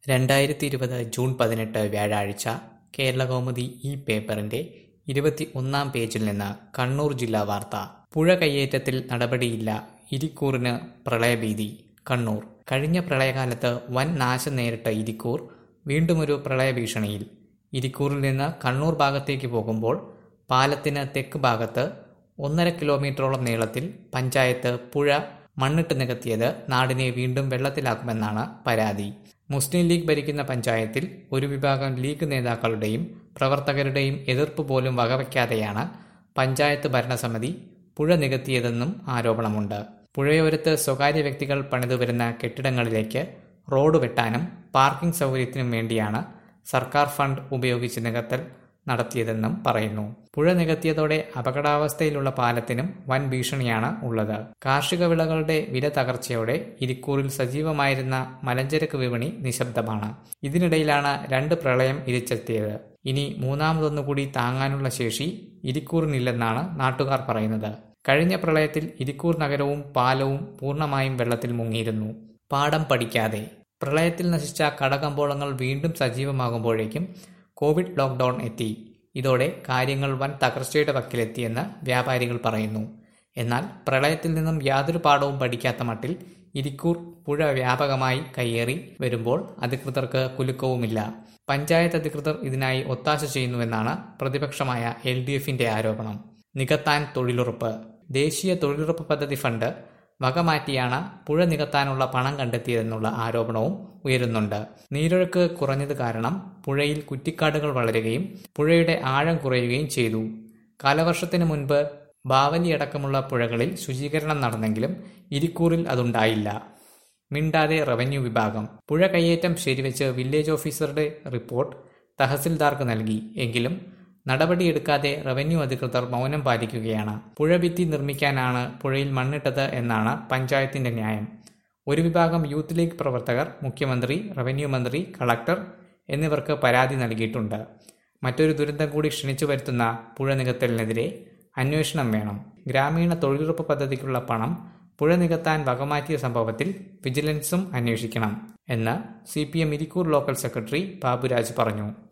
രണ്ടായിരത്തി ഇരുപത് ജൂൺ പതിനെട്ട് വ്യാഴാഴ്ച കേരളകൗമുദി ഈ പേപ്പറിന്റെ ഇരുപത്തി ഒന്നാം പേജിൽ നിന്ന് കണ്ണൂർ ജില്ലാ വാർത്ത പുഴ കയ്യേറ്റത്തിൽ നടപടിയില്ല ഇരിക്കൂറിന് പ്രളയഭീതി കണ്ണൂർ കഴിഞ്ഞ പ്രളയകാലത്ത് വൻ നാശം നേരിട്ട ഇരിക്കൂർ വീണ്ടുമൊരു പ്രളയഭീഷണിയിൽ ഇരിക്കൂറിൽ നിന്ന് കണ്ണൂർ ഭാഗത്തേക്ക് പോകുമ്പോൾ പാലത്തിന് തെക്ക് ഭാഗത്ത് ഒന്നര കിലോമീറ്ററോളം നീളത്തിൽ പഞ്ചായത്ത് പുഴ മണ്ണിട്ട് നികത്തിയത് നാടിനെ വീണ്ടും വെള്ളത്തിലാക്കുമെന്നാണ് പരാതി മുസ്ലിം ലീഗ് ഭരിക്കുന്ന പഞ്ചായത്തിൽ ഒരു വിഭാഗം ലീഗ് നേതാക്കളുടെയും പ്രവർത്തകരുടെയും എതിർപ്പ് പോലും വകവയ്ക്കാതെയാണ് പഞ്ചായത്ത് ഭരണസമിതി പുഴ നികത്തിയതെന്നും ആരോപണമുണ്ട് പുഴയോരത്ത് സ്വകാര്യ വ്യക്തികൾ പണിതുവരുന്ന കെട്ടിടങ്ങളിലേക്ക് റോഡ് വെട്ടാനും പാർക്കിംഗ് സൗകര്യത്തിനും വേണ്ടിയാണ് സർക്കാർ ഫണ്ട് ഉപയോഗിച്ച് നികത്തൽ നടത്തിയതെന്നും പറയുന്നു പുഴ നികത്തിയതോടെ അപകടാവസ്ഥയിലുള്ള പാലത്തിനും വൻ ഭീഷണിയാണ് ഉള്ളത് കാർഷിക വിളകളുടെ വില തകർച്ചയോടെ ഇരിക്കൂറിൽ സജീവമായിരുന്ന മലഞ്ചരക്ക് വിപണി നിശബ്ദമാണ് ഇതിനിടയിലാണ് രണ്ട് പ്രളയം ഇരിച്ചെത്തിയത് ഇനി മൂന്നാമതൊന്നുകൂടി താങ്ങാനുള്ള ശേഷി ഇരിക്കൂറിനില്ലെന്നാണ് നാട്ടുകാർ പറയുന്നത് കഴിഞ്ഞ പ്രളയത്തിൽ ഇരിക്കൂർ നഗരവും പാലവും പൂർണ്ണമായും വെള്ളത്തിൽ മുങ്ങിയിരുന്നു പാഠം പഠിക്കാതെ പ്രളയത്തിൽ നശിച്ച കടകമ്പോളങ്ങൾ വീണ്ടും സജീവമാകുമ്പോഴേക്കും കോവിഡ് ലോക്ക്ഡൌൺ എത്തി ഇതോടെ കാര്യങ്ങൾ വൻ തകർച്ചയുടെ വക്കിലെത്തിയെന്ന് വ്യാപാരികൾ പറയുന്നു എന്നാൽ പ്രളയത്തിൽ നിന്നും യാതൊരു പാഠവും പഠിക്കാത്ത മട്ടിൽ ഇരിക്കൂർ പുഴ വ്യാപകമായി കയ്യേറി വരുമ്പോൾ അധികൃതർക്ക് കുലുക്കവുമില്ല പഞ്ചായത്ത് അധികൃതർ ഇതിനായി ഒത്താശ ചെയ്യുന്നുവെന്നാണ് പ്രതിപക്ഷമായ എൽ ഡി എഫിന്റെ ആരോപണം നികത്താൻ തൊഴിലുറപ്പ് ദേശീയ തൊഴിലുറപ്പ് പദ്ധതി ഫണ്ട് വകമാറ്റിയാണ് പുഴ നികത്താനുള്ള പണം കണ്ടെത്തിയതെന്നുള്ള ആരോപണവും ഉയരുന്നുണ്ട് നീരൊഴുക്ക് കുറഞ്ഞത് കാരണം പുഴയിൽ കുറ്റിക്കാടുകൾ വളരുകയും പുഴയുടെ ആഴം കുറയുകയും ചെയ്തു കാലവർഷത്തിന് മുൻപ് ബാവലി അടക്കമുള്ള പുഴകളിൽ ശുചീകരണം നടന്നെങ്കിലും ഇരിക്കൂറിൽ അതുണ്ടായില്ല മിണ്ടാതെ റവന്യൂ വിഭാഗം പുഴ കയ്യേറ്റം ശരിവെച്ച് വില്ലേജ് ഓഫീസറുടെ റിപ്പോർട്ട് തഹസിൽദാർക്ക് നൽകി എങ്കിലും നടപടിയെടുക്കാതെ റവന്യൂ അധികൃതർ മൗനം പാലിക്കുകയാണ് പുഴ ഭിത്തി നിർമ്മിക്കാനാണ് പുഴയിൽ മണ്ണിട്ടത് എന്നാണ് പഞ്ചായത്തിന്റെ ന്യായം ഒരു വിഭാഗം യൂത്ത് ലീഗ് പ്രവർത്തകർ മുഖ്യമന്ത്രി റവന്യൂ മന്ത്രി കളക്ടർ എന്നിവർക്ക് പരാതി നൽകിയിട്ടുണ്ട് മറ്റൊരു ദുരന്തം കൂടി ക്ഷണിച്ചു വരുത്തുന്ന പുഴ നികത്തലിനെതിരെ അന്വേഷണം വേണം ഗ്രാമീണ തൊഴിലുറപ്പ് പദ്ധതിക്കുള്ള പണം പുഴ നികത്താൻ വകമാറ്റിയ സംഭവത്തിൽ വിജിലൻസും അന്വേഷിക്കണം എന്ന് C P M Irikkur local secretary Baburaj പറഞ്ഞു